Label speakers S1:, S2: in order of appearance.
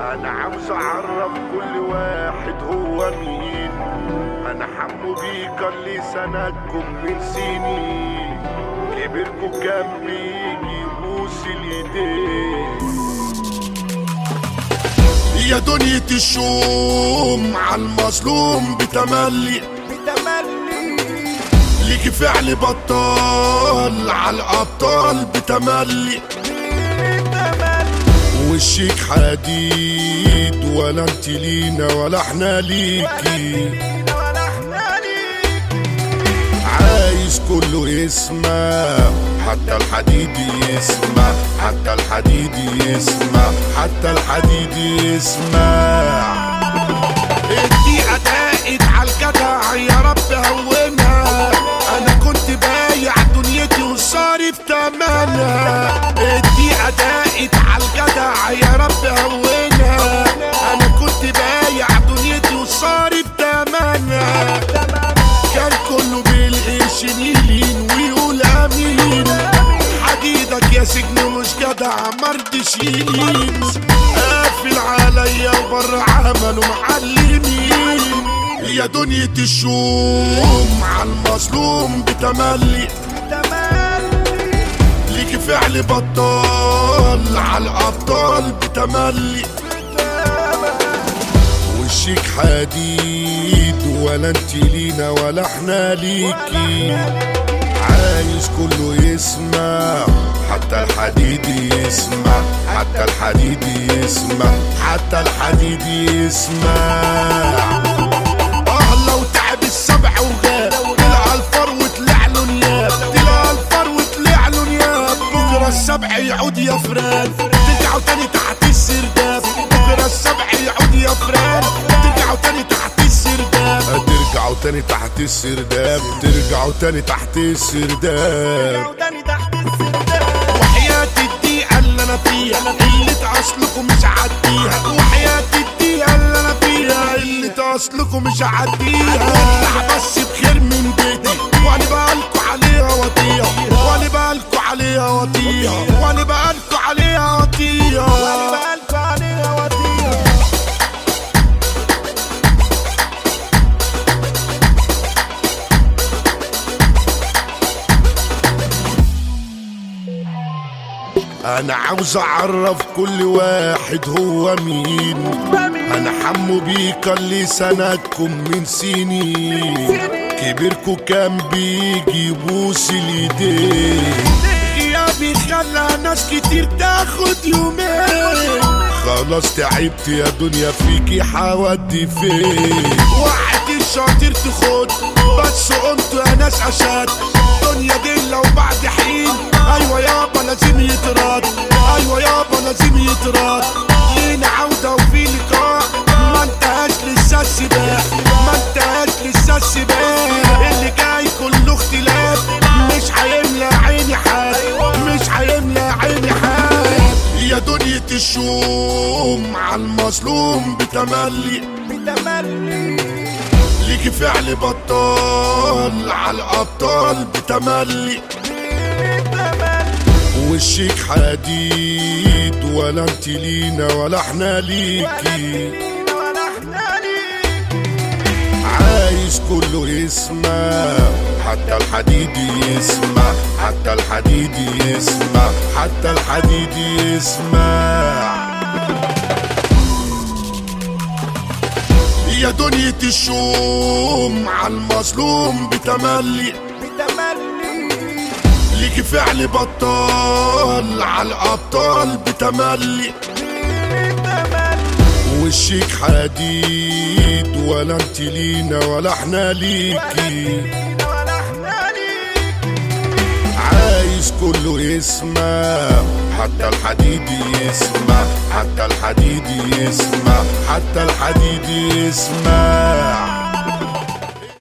S1: انا عاوز اعرف كل واحد هو مين انا حمو بيكا اللي سندكم من سنين كبركوا كان بيجي يبوس الايدين
S2: يا دنيا الشوم على المظلوم بتملي ليكي فعل بطال على الابطال بتملي وشك حديد ولا انت لينا ولا احنا ليكي عايز كله يسمع حتى الحديد يسمع حتى الحديد يسمع حتى الحديد يسمع الدقيقة ضاقت على الجدع يا رب هونها انا كنت بايع دنيتي وصارف تمنها الدقيقة ضاقت على الجدع يا رب هونها انا كنت بايع دنيتي وصارف تمنها كان كله بالقرش يلين ويقول امين حديدك يا سجن مش جدع مرضش يلين قافل عليا وبره عملوا معلمين يا دنيا الشوم على المظلوم بتملي ليكي فعل بطال على الابطال بتملي وشك حديد ولا انت لينا ولا احنا ليكي عايز كله يسمع حتى الحديد يسمع حتى الحديد يسمع حتى الحديد يسمع اه لو تعب السبع وغاب طلع الفر وطلع له نياب طلع الفر وطلع له نياب بكره السبع يعود يا فران ترجعوا تاني تحت السرداب بكره السبع يعود يا فران ترجعوا تاني تحت السرداب ترجعوا تاني تحت السرداب ترجعوا تاني تحت السرداب وحياة الدقيقة اللي انا فيها اللي اصلكم مش هعديها وحياة الدقيقة اللي انا فيها اللي اصلكم مش هعديها اطلع بس بخير من بيتي وانا بقالكوا عليها وطيها وانا بقالكوا عليها وطيها وانا بقالكوا عليها وطيها انا عاوز اعرف كل واحد هو مين انا حمو بيكا اللي سندكم من سنين كبركوا كان بيجي يبوس الايدين غيابي خلى ناس كتير تاخد يومين خلاص تعبت يا دنيا فيكي حودي فين واحد الشاطر تخد بس قمت يا ناس اشد دنيا دي لو بعد حين ايوه يابا لازم يترد ايوه يابا لازم يترد لينا عودة وفي لقاء ما انتهاش لسه السباق ما انتهاش لسه السباق اللي جاي كله اختلاف مش هيملى عيني حال مش هيملى عيني حال يا دنيا الشوم على المظلوم بتملي ليكي فعل بطال على الابطال بتملي وشك حديد ولا انت لينا ولا احنا ليكي عايز كله يسمع حتى الحديد يسمع حتى الحديد يسمع حتى الحديد يسمع يا دنيا الشوم على المظلوم بتملي ليكي فعل بطال على الابطال بتملي وشك حديد ولا انت لينا ولا احنا ليكي عايز كله يسمع حتى الحديد يسمع حتى الحديد يسمع حتى الحديد يسمع